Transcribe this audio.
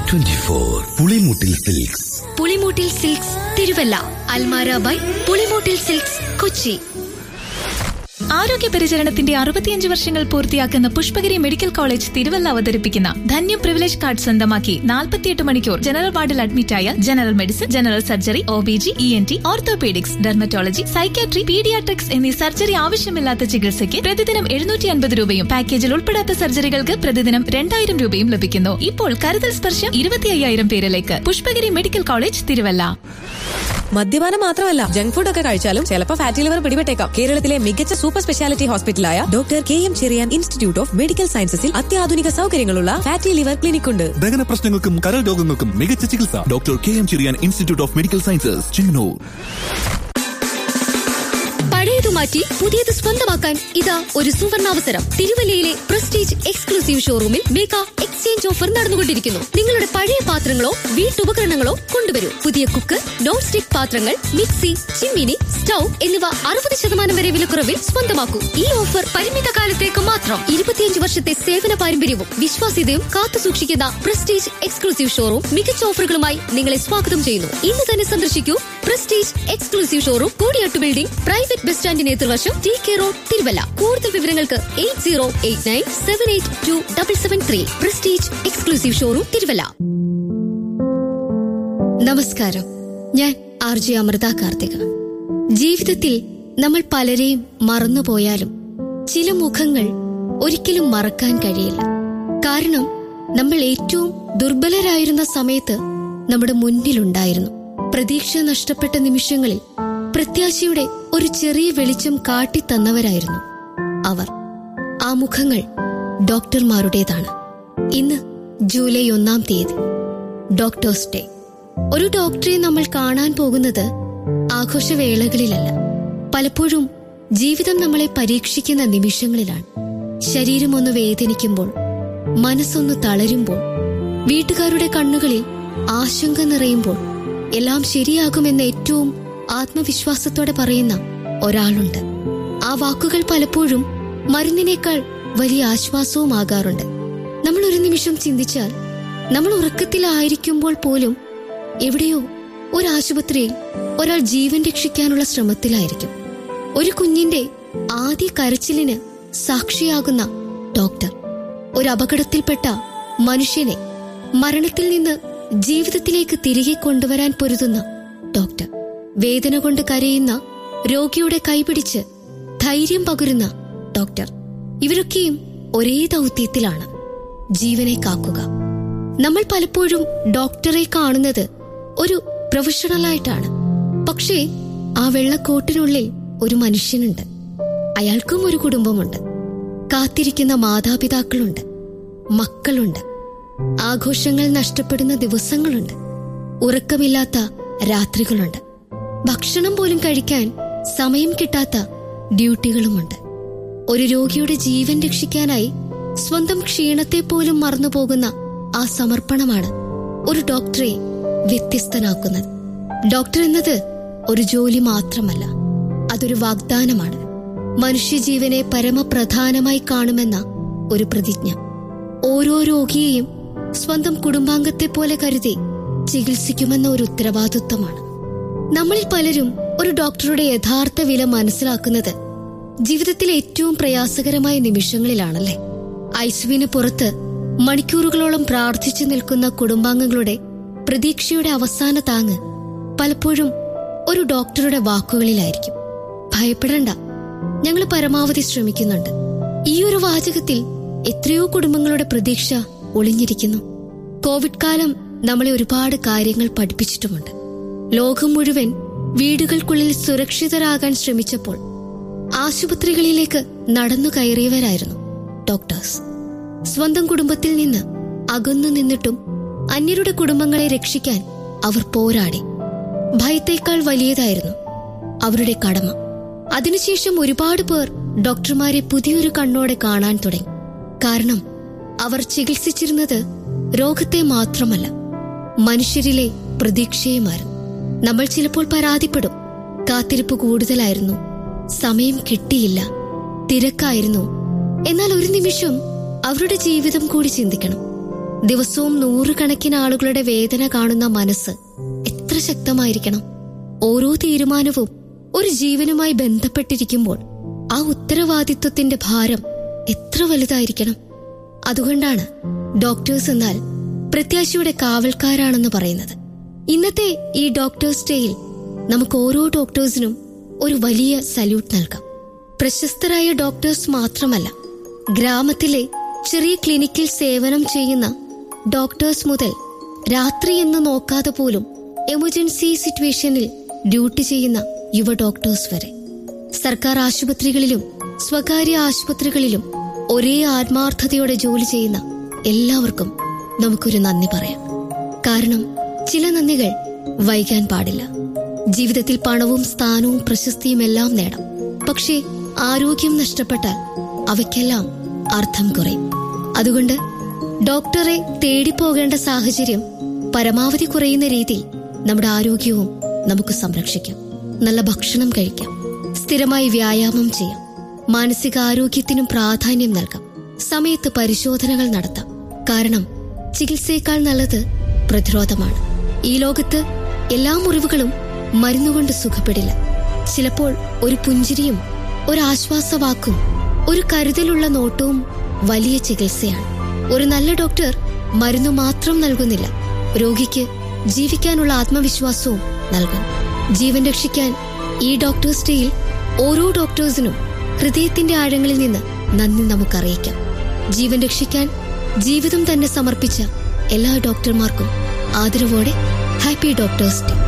twenty four Pulimoottil silks Pulimoottil silks Thiruvalla അൽമാര by Pulimoottil silks Kochi ആരോഗ്യ പരിചരണത്തിന്റെ അറുപത്തിയഞ്ച് വർഷങ്ങൾ പൂർത്തിയാക്കുന്ന പുഷ്പഗിരി മെഡിക്കൽ കോളേജ് തിരുവല്ല അവതരിപ്പിക്കുന്ന ധന്യം പ്രിവിലേജ് കാർഡ് സ്വന്തമാക്കി നാൽപ്പത്തിയെട്ട് മണിക്കൂർ ജനറൽ വാർഡിൽ അഡ്മിറ്റായ general medicine general surgery O B G E N T orthopaedics dermatology psychiatry paediatrics എന്നീ സർജറി ആവശ്യമില്ലാത്ത ചികിത്സയ്ക്ക് പ്രതിദിനം എഴുന്നൂറ്റി അൻപത് രൂപയും പാക്കേജിൽ ഉൾപ്പെടാത്ത സർജറികൾക്ക് പ്രതിദിനം രണ്ടായിരം രൂപയും ലഭിക്കുന്നു ഇപ്പോൾ കരുതൽ സ്പർശം ഇരുപത്തി അയ്യായിരം പേരിലേക്ക് പുഷ്പഗിരി മെഡിക്കൽ കോളേജ് തിരുവല്ല മദ്യപാനം മാത്രമല്ല ജങ്ക് ഫുഡ് ഒക്കെ കഴിച്ചാലും ചിലപ്പോൾ ഫാറ്റി ലിവർ പിടിപെട്ടേക്കാം കേരളത്തിലെ മികച്ച സൂപ്പർ സ്പെഷ്യാലിറ്റി ഹോസ്പിറ്റലായ doctor K M Cherian institute of medical സയൻസസിൽ അത്യാധുനിക സൗകര്യങ്ങളുള്ള ഫാറ്റി ലിവർ ക്ലിനിക് ഉണ്ട് ദഹന പ്രശ്നങ്ങൾക്കും കരൾ രോഗങ്ങൾക്കും മികച്ച ചികിത്സ doctor K M Cherian institute of medical sciences Chengannur പഴയത് മാറ്റി പുതിയത് സ്വന്തമാക്കാൻ ഇതാ ഒരു സുവർണാവസരം തിരുവല്ലയിലെ പ്രസ്റ്റീജ് എക്സ്ക്ലൂസീവ് ഷോറൂമിൽ മെഗാ എക്സ്ചേഞ്ച് ഓഫർ നടന്നുകൊണ്ടിരിക്കുന്നു നിങ്ങളുടെ പഴയ പാത്രങ്ങളോ വീട്ടുപകരണങ്ങളോ കൊണ്ടുവരൂ പുതിയ കുക്ക് നോൺ സ്റ്റിക് പാത്രങ്ങൾ മിക്സി ചിമ്മിനി സ്റ്റൗ എന്നിവ അറുപത് ശതമാനം വരെ വിലക്കുറവിൽ സ്വന്തമാക്കൂ ഈ ഓഫർ പരിമിത കാലത്തേക്ക് മാത്രം ഇരുപത്തിയഞ്ച് വർഷത്തെ സേവന പാരമ്പര്യവും വിശ്വാസ്യതയും കാത്തു സൂക്ഷിക്കുന്ന പ്രസ്റ്റീജ് എക്സ്ക്ലൂസീവ് ഷോറൂം മികച്ച ഓഫറുകളുമായി നിങ്ങളെ സ്വാഗതം ചെയ്യുന്നു ഇന്ന് തന്നെ സന്ദർശിക്കൂ പ്രസ്റ്റീജ് എക്സ്ക്ലൂസീവ് ഷോറൂം കൂടിയാട്ട് ബിൽഡിംഗ് പ്രൈവറ്റ് ബസ് സ്റ്റാൻഡിന് എതിർവശം ടി കെ റോഡ് തിരുവല്ല കൂടുതൽ വിവരങ്ങൾക്ക് eight zero eight nine seven eight two double seven three prestige exclusive showroom Thiruvalla നമസ്കാരം ഞാൻ ആർ ജെ അമൃത കാർത്തിക ജീവിതത്തിൽ നമ്മൾ പലരെയും മറന്നുപോയാലും ചില മുഖങ്ങൾ ഒരിക്കലും മറക്കാൻ കഴിയില്ല കാരണം നമ്മൾ ഏറ്റവും ദുർബലരായിരുന്ന സമയത്ത് നമ്മുടെ മുന്നിലുണ്ടായിരുന്നു പ്രതീക്ഷ നഷ്ടപ്പെട്ട നിമിഷങ്ങളിൽ പ്രത്യാശയുടെ ഒരു ചെറിയ വെളിച്ചം കാട്ടിത്തന്നവരായിരുന്നു അവർ ആ മുഖങ്ങൾ ഡോക്ടർമാരുടേതാണ് ഇന്ന് ജൂലൈ ഒന്നാം തീയതി ഡോക്ടേഴ്സ് ഡേ ഒരു ഡോക്ടറെ നമ്മൾ കാണാൻ പോകുന്നത് ആഘോഷവേളകളിലല്ല പലപ്പോഴും ജീവിതം നമ്മളെ പരീക്ഷിക്കുന്ന നിമിഷങ്ങളിലാണ് ശരീരം ഒന്ന് വേദനിക്കുമ്പോൾ മനസ്സൊന്ന് തളരുമ്പോൾ വീട്ടുകാരുടെ കണ്ണുകളിൽ ആശങ്ക നിറയുമ്പോൾ എല്ലാം ശരിയാകുമെന്ന് ഏറ്റവും ആത്മവിശ്വാസത്തോടെ പറയുന്ന ഒരാളുണ്ട് ആ വാക്കുകൾ പലപ്പോഴും മരുന്നിനേക്കാൾ വലിയ ആശ്വാസവുമാകാറുണ്ട് നമ്മൾ ഒരു നിമിഷം ചിന്തിച്ചാൽ നമ്മൾ ഉറക്കത്തിലായിരിക്കുമ്പോൾ പോലും എവിടെയോ ഒരു ആശുപത്രിയിൽ ഒരാൾ ജീവൻ രക്ഷിക്കാനുള്ള ശ്രമത്തിലായിരിക്കും ഒരു കുഞ്ഞിന്റെ ആദ്യ കരച്ചിലിന് സാക്ഷിയാകുന്ന ഡോക്ടർ ഒരു അപകടത്തിൽപ്പെട്ട മനുഷ്യനെ മരണത്തിൽ നിന്ന് ജീവിതത്തിലേക്ക് തിരികെ കൊണ്ടുവരാൻ പൊരുതുന്ന ഡോക്ടർ വേദന കൊണ്ട് കരയുന്ന രോഗിയുടെ കൈപിടിച്ച് ധൈര്യം പകരുന്ന ഡോക്ടർ ഇവരൊക്കെയും ഒരേ ദൗത്യത്തിലാണ് ജീവനെ കാക്കുക നമ്മൾ പലപ്പോഴും ഡോക്ടറെ കാണുന്നത് ഒരു പ്രൊഫഷണലായിട്ടാണ് പക്ഷേ ആ വെള്ളക്കോട്ടിനുള്ളിൽ ഒരു മനുഷ്യനുണ്ട് അയാൾക്കും ഒരു കുടുംബമുണ്ട് കാത്തിരിക്കുന്ന മാതാപിതാക്കളുണ്ട് മക്കളുണ്ട് ആഘോഷങ്ങൾ നഷ്ടപ്പെടുന്ന ദിവസങ്ങളുണ്ട് ഉറക്കമില്ലാത്ത രാത്രികളുണ്ട് ഭക്ഷണം പോലും കഴിക്കാൻ സമയം കിട്ടാത്ത ഡ്യൂട്ടികളുമുണ്ട് ഒരു രോഗിയുടെ ജീവൻ രക്ഷിക്കാനായി സ്വന്തം ക്ഷീണത്തെ പോലും മറന്നുപോകുന്ന ആ സമർപ്പണമാണ് ഒരു ഡോക്ടറെ വ്യത്യസ്തനാക്കുന്നത് ഡോക്ടർ എന്നത് ഒരു ജോലി മാത്രമല്ല അതൊരു വാഗ്ദാനമാണ് മനുഷ്യജീവനെ പരമപ്രധാനമായി കാണുമെന്ന ഒരു പ്രതിജ്ഞ ഓരോ രോഗിയെയും സ്വന്തം കുടുംബാംഗത്തെ പോലെ കരുതി ചികിത്സിക്കുമെന്ന ഒരു ഉത്തരവാദിത്വമാണ് നമ്മളിൽ പലരും ഒരു ഡോക്ടറുടെ യഥാർത്ഥ വില മനസ്സിലാക്കുന്നത് ജീവിതത്തിലെ ഏറ്റവും പ്രയാസകരമായ നിമിഷങ്ങളിലാണല്ലേ ഐസുവിന് പുറത്ത് മണിക്കൂറുകളോളം പ്രാർത്ഥിച്ചു നിൽക്കുന്ന കുടുംബാംഗങ്ങളുടെ പ്രതീക്ഷയുടെ അവസാന താങ്ങ് പലപ്പോഴും ഒരു ഡോക്ടറുടെ വാക്കുകളിലായിരിക്കും ഭയപ്പെടണ്ട ഞങ്ങൾ പരമാവധി ശ്രമിക്കുന്നുണ്ട് ഈ ഒരു വാചകത്തിൽ എത്രയോ കുടുംബങ്ങളുടെ പ്രതീക്ഷ ഒളിഞ്ഞിരിക്കുന്നു കോവിഡ് കാലം നമ്മളെ ഒരുപാട് കാര്യങ്ങൾ പഠിപ്പിച്ചിട്ടുമുണ്ട് ലോകം മുഴുവൻ വീടുകൾക്കുള്ളിൽ സുരക്ഷിതരാകാൻ ശ്രമിച്ചപ്പോൾ ആശുപത്രികളിലേക്ക് നടന്നു കയറിയവരായിരുന്നു ഡോക്ടേഴ്സ് സ്വന്തം കുടുംബത്തിൽ നിന്ന് അകന്നു നിന്നിട്ടും അന്യരുടെ കുടുംബങ്ങളെ രക്ഷിക്കാൻ അവർ പോരാടി ഭയത്തേക്കാൾ വലിയതായിരുന്നു അവരുടെ കടമ അതിനുശേഷം ഒരുപാട് പേർ ഡോക്ടർമാരെ പുതിയൊരു കണ്ണോടെ കാണാൻ തുടങ്ങി കാരണം അവർ ചികിത്സിച്ചിരുന്നത് രോഗത്തെ മാത്രമല്ല മനുഷ്യരിലെ പ്രതീക്ഷയുമായിരുന്നു നമ്മൾ ചിലപ്പോൾ പരാതിപ്പെടും കാത്തിരിപ്പ് കൂടുതലായിരുന്നു സമയം കിട്ടിയില്ല തിരക്കായിരുന്നു എന്നാൽ ഒരു നിമിഷം അവരുടെ ജീവിതം കൂടി ചിന്തിക്കണം ദിവസവും നൂറുകണക്കിന് ആളുകളുടെ വേദന കാണുന്ന മനസ്സ് എത്ര ശക്തമായിരിക്കണം ഓരോ തീരുമാനവും ഒരു ജീവനുമായി ബന്ധപ്പെട്ടിരിക്കുമ്പോൾ ആ ഉത്തരവാദിത്വത്തിന്റെ ഭാരം എത്ര വലുതായിരിക്കണം അതുകൊണ്ടാണ് ഡോക്ടേഴ്സ് എന്നാൽ പ്രത്യാശയുടെ കാവൽക്കാരാണെന്ന് പറയുന്നത് ഇന്നത്തെ ഈ ഡോക്ടേഴ്സ് ഡേയിൽ നമുക്ക് ഓരോ ഡോക്ടേഴ്സിനും ഒരു വലിയ സല്യൂട്ട് നൽകാം പ്രശസ്തരായ ഡോക്ടേഴ്സ് മാത്രമല്ല ഗ്രാമത്തിലെ ചെറിയ ക്ലിനിക്കിൽ സേവനം ചെയ്യുന്ന ഡോക്ടേഴ്സ് മുതൽ രാത്രി എന്ന് നോക്കാതെ പോലും എമർജൻസി സിറ്റുവേഷനിൽ ഡ്യൂട്ടി ചെയ്യുന്ന യുവ ഡോക്ടേഴ്സ് വരെ സർക്കാർ ആശുപത്രികളിലും സ്വകാര്യ ആശുപത്രികളിലും ഒരേ ആത്മാർത്ഥതയോടെ ജോലി ചെയ്യുന്ന എല്ലാവർക്കും നമുക്കൊരു നന്ദി പറയാം കാരണം ചില നന്ദികൾ വൈകാൻ പാടില്ല ജീവിതത്തിൽ പണവും സ്ഥാനവും പ്രശസ്തിയും എല്ലാം നേടാം പക്ഷേ ആരോഗ്യം നഷ്ടപ്പെട്ടാൽ അവയ്ക്കെല്ലാം അർത്ഥം കുറയും അതുകൊണ്ട് ഡോക്ടറെ തേടി പോകേണ്ട സാഹചര്യം പരമാവധി കുറയുന്ന രീതിയിൽ നമ്മുടെ ആരോഗ്യവും നമുക്ക് സംരക്ഷിക്കാം നല്ല ഭക്ഷണം കഴിക്കാം സ്ഥിരമായി വ്യായാമം ചെയ്യാം മാനസികാരോഗ്യത്തിനും പ്രാധാന്യം നൽകാം സമയത്ത് പരിശോധനകൾ നടത്താം കാരണം ചികിത്സയേക്കാൾ നല്ലത് പ്രതിരോധമാണ് ഈ ലോകത്ത് എല്ലാ മുറിവുകളും മരുന്നുകൊണ്ട് സുഖപ്പെടില്ല ചിലപ്പോൾ ഒരു പുഞ്ചിരിയും ഒരു ആശ്വാസവാക്കും ഒരു കരുതലുള്ള നോട്ടവും വലിയ ചികിത്സയാണ് ഒരു നല്ല ഡോക്ടർ മരുന്നു മാത്രം നൽകുന്നില്ല രോഗിക്ക് ജീവിക്കാനുള്ള ആത്മവിശ്വാസവും നൽകുന്നു ജീവൻ രക്ഷിക്കാൻ ഈ ഡോക്ടേഴ്സ് ഡേയിൽ ഓരോ ഡോക്ടേഴ്സിനും ഹൃദയത്തിന്റെ ആഴങ്ങളിൽ നിന്ന് നന്ദി നമുക്കറിയിക്കാം ജീവൻ രക്ഷിക്കാൻ ജീവിതം തന്നെ സമർപ്പിച്ച എല്ലാ ഡോക്ടർമാർക്കും ആദരവോടെ ഹാപ്പി ഡോക്ടേഴ്സ് ഡേ